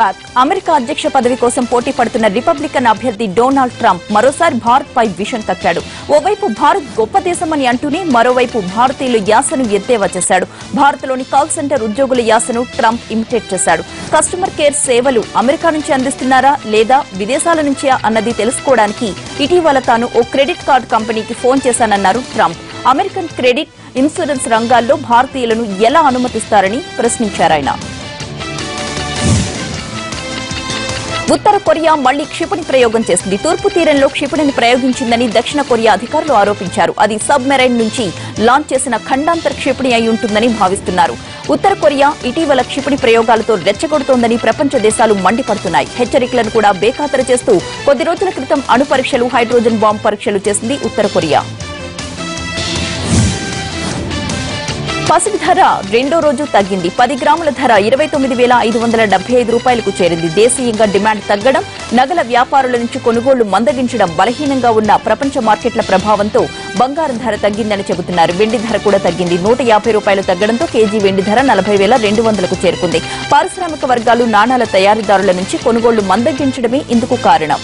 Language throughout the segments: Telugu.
బ్యాక్ అమెరికా అధ్యక్ష పదవి కోసం పోటీ పడుతున్న రిపబ్లికన్ అభ్యర్థి డొనాల్డ్ ట్రంప్ మరోసారి భారత్ పై విషం కక్కాడు ఓవైపు భారత్ గొప్ప దేశమని అంటూనే మరోవైపు భారతీయుల యాసను ఎద్దేవా చేశాడు భారత్లోని కాల్ సెంటర్ ఉద్యోగుల యాసను ట్రంప్ ఇమిటేట్ చేశాడు కస్టమర్ కేర్ సేవలు అమెరికా నుంచి అందిస్తున్నారా లేదా విదేశాల నుంచా అన్నది తెలుసుకోవడానికి ఇటీవల తాను ఓ క్రెడిట్ కార్డు కంపెనీకి ఫోన్ చేశానన్నారు ట్రంప్ అమెరికన్ క్రెడిట్ ఇన్సూరెన్స్ రంగాల్లో భారతీయులను ఎలా అనుమతిస్తారని ప్రశ్నించారాయన ఉత్తర కొరియా మళ్లీ క్షిపణి ప్రయోగం చేసింది తూర్పు తీరంలో క్షిపణిని ప్రయోగించిందని దక్షిణ కొరియా అధికారులు ఆరోపించారు అది సబ్ మెరైన్ నుంచి లాంచ్ చేసిన ఖండాంతర క్షిపణి అయి ఉంటుందని భావిస్తున్నారు ఉత్తర కొరియా ఇటీవల క్షిపణి ప్రయోగాలతో రెచ్చగొడుతోందని ప్రపంచ దేశాలు మండిపడుతున్నాయి హెచ్చరికలను కూడా బేఖాతరు చేస్తూ కొద్ది రోజుల క్రితం అణు పరీక్షలు హైడ్రోజన్ బాంబ్ పరీక్షలు చేసింది ఉత్తర కొరియా పసుపు ధర రెండో రోజు తగ్గింది పది గ్రాముల ధర ఇరవై తొమ్మిది వేల ఐదు వందల డెబ్బై ఐదు రూపాయలకు చేరింది దేశీయంగా డిమాండ్ తగ్గడం నగల వ్యాపారుల నుంచి కొనుగోళ్లు మందగించడం బలహీనంగా ఉన్న ప్రపంచ మార్కెట్ల ప్రభావంతో బంగారం ధర తగ్గిందని చెబుతున్నారు వెండి ధర కూడా తగ్గింది నూట యాభై రూపాయలు తగ్గడంతో కేజీ వెండి ధర నలభై వేల రెండు వందలకు చేరుకుంది పారిశ్రామిక వర్గాలు నాణాల తయారీదారుల నుంచి కొనుగోళ్లు మందగించడమే ఇందుకు కారణం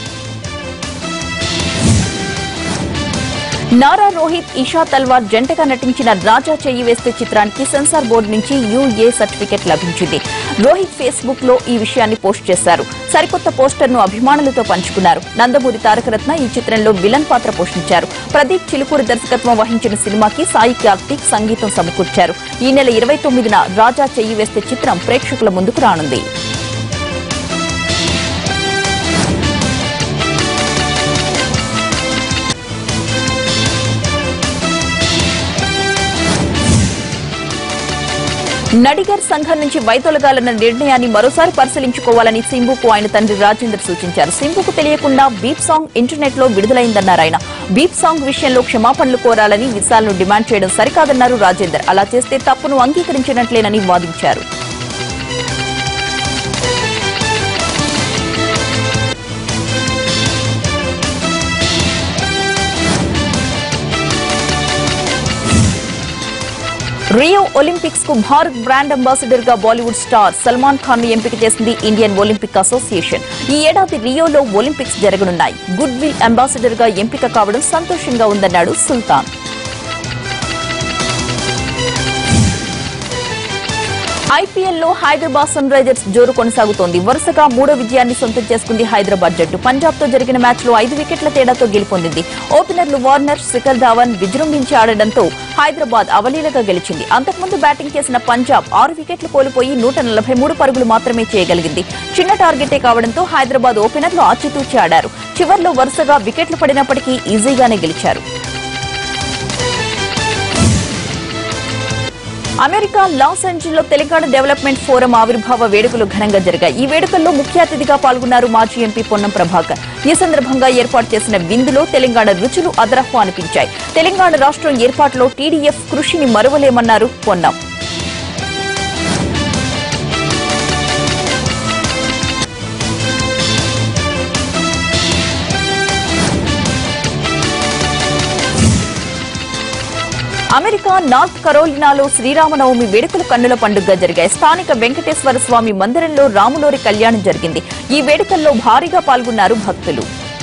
నారా రోహిత్ ఈషా తల్వార్ జంటగా నటించిన రాజా చెయ్యి వేస్తే చిత్రానికి సెన్సార్ బోర్డు నుంచి యూఏ సర్టిఫికెట్ లభించింది రోహిత్ ఫేస్బుక్ లో ఈ విషయాన్ని పోస్ట్ చేశారు సరికొత్త పోస్టర్ ను అభిమానులతో పంచుకున్నారు నందమూరి తారకరత్న ఈ చిత్రంలో విలన్ పాత్ర పోషించారు ప్రదీప్ చిలుకూరు దర్శకత్వం వహించిన సినిమాకి సాయి కార్తీక్ సంగీతం సమకూర్చారు ఈ నెల ఇరవై తొమ్మిదిన రాజా చెయ్యి వేస్తే చిత్రం ప్రేక్షకుల ముందుకు రానుంది నడిగర్ సంఘం నుంచి వైదొలగాలన్న నిర్ణయాన్ని మరోసారి పరిశీలించుకోవాలని సింబుకు ఆయన తండ్రి రాజేందర్ సూచించారు సింబుకు తెలియకుండా బీప్ సాంగ్ ఇంటర్నెట్ లో విడుదలైందన్నారు ఆయన బీప్ సాంగ్ విషయంలో క్షమాపణలు కోరాలని విశాల్ను డిమాండ్ చేయడం సరికాదన్నారు రాజేందర్ అలా చేస్తే తప్పును అంగీకరించినట్లేనని వాదించారు రియో ఒలింపిక్స్ కు భారత్ బ్రాండ్ అంబాసిడర్ గా బాలీవుడ్ స్టార్ సల్మాన్ ఖాన్ ను ఎంపిక చేసింది ఇండియన్ ఒలింపిక్ అసోసియేషన్ ఈ ఏడాది రియోలో ఒలింపిక్స్ జరగనున్నాయి గుడ్ విల్ అంబాసిడర్ గా ఎంపిక కావడం సంతోషంగా ఉందన్నాడు సుల్తాన్ ఐపీఎల్ లో హైదరాబాద్ సన్ రైజర్స్ జోరు కొనసాగుతోంది వరుసగా మూడో విజయాన్ని సొంతం చేసుకుంది హైదరాబాద్ జట్టు పంజాబ్ తో జరిగిన మ్యాచ్ లో ఐదు వికెట్ల తేడాతో గెలుపొందింది ఓపెనర్లు వార్నర్ శిఖర్ ధావన్ విజృంభించి ఆడడంతో హైదరాబాద్ అవలీలగా గెలిచింది అంతకుముందు బ్యాటింగ్ చేసిన పంజాబ్ ఆరు వికెట్లు కోల్పోయి నూట నలభై మూడు పరుగులు మాత్రమే చేయగలిగింది చిన్న టార్గెటే కావడంతో హైదరాబాద్ ఓపెనర్లు ఆచితూచి ఆడారు చివర్లో వరుసగా వికెట్లు పడినప్పటికీ ఈజీగానే గెలిచారు అమెరికా లాస్ ఏంజల్లో తెలంగాణ డెవలప్మెంట్ ఫోరం ఆవిర్భావ వేడుకలు ఘనంగా జరిగాయి ఈ వేడుకల్లో ముఖ్య అతిథిగా పాల్గొన్నారు మాజీ ఎంపీ పొన్నం ప్రభాకర్ ఈ సందర్భంగా ఏర్పాటు చేసిన విందులో తెలంగాణ రుచులు అదరహ్వ అనిపించాయి తెలంగాణ రాష్ట్రం ఏర్పాటులో టీడీఎఫ్ కృషిని మరువలేమన్నారు పొన్నం అమెరికా నార్త్ కరోలినాలో శ్రీరామనవమి వేడుకలు కన్నుల పండుగగా జరిగాయి స్థానిక వెంకటేశ్వర స్వామి మందిరంలో రాములోరి కళ్యాణం జరిగింది ఈ వేడుకల్లో భారీగా పాల్గొన్నారు భక్తులు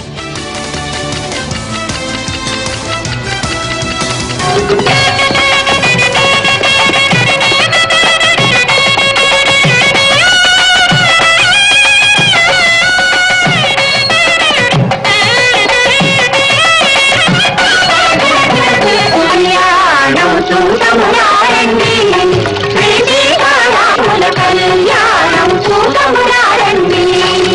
కళ్యాణం చూడమురారండి శ్రీ సీతారాముల కళ్యాణం చూడమురారండి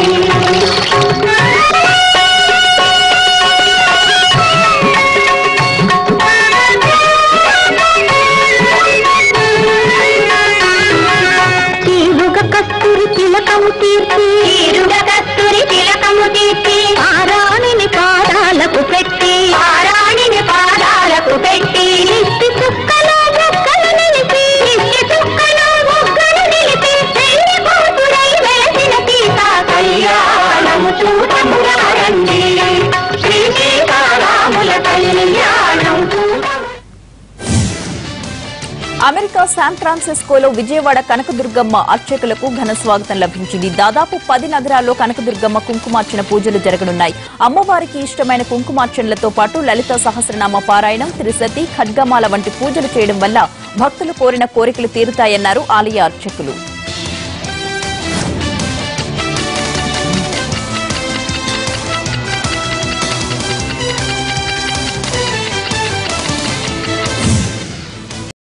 చీరుగ కస్తూరి తిలకము తీర్చి చీరుగ కస్తూరి తిలకము తీర్చి పారాణిని పాదాలకు పెట్టి పారాణిని పాదాలకు పెట్టి ఇష్టి చుక్కలో బొక్కలు నిలిపి ఇష్టి చుక్కలో బొక్కలు నిలిపి పెళ్లి కూతురై వెలసిన సీత కళ్యాణము చూడమురారండి శ్రీ సీతారాముల కళ్యాణం చూడము అమెరికా శాన్ ఫ్రాన్సిస్కోలో విజయవాడ కనకదుర్గమ్మ అర్చకులకు ఘన స్వాగతం లభించింది దాదాపు పది నగరాల్లో కనకదుర్గమ్మ కుంకుమార్చన పూజలు జరగనున్నాయి అమ్మవారికి ఇష్టమైన కుంకుమార్చనలతో పాటు లలిత సహస్రనామ పారాయణం త్రిసతి ఖడ్గమాల వంటి పూజలు చేయడం వల్ల భక్తులు కోరిన కోరికలు తీరుతాయన్నారు ఆలయ అర్చకులు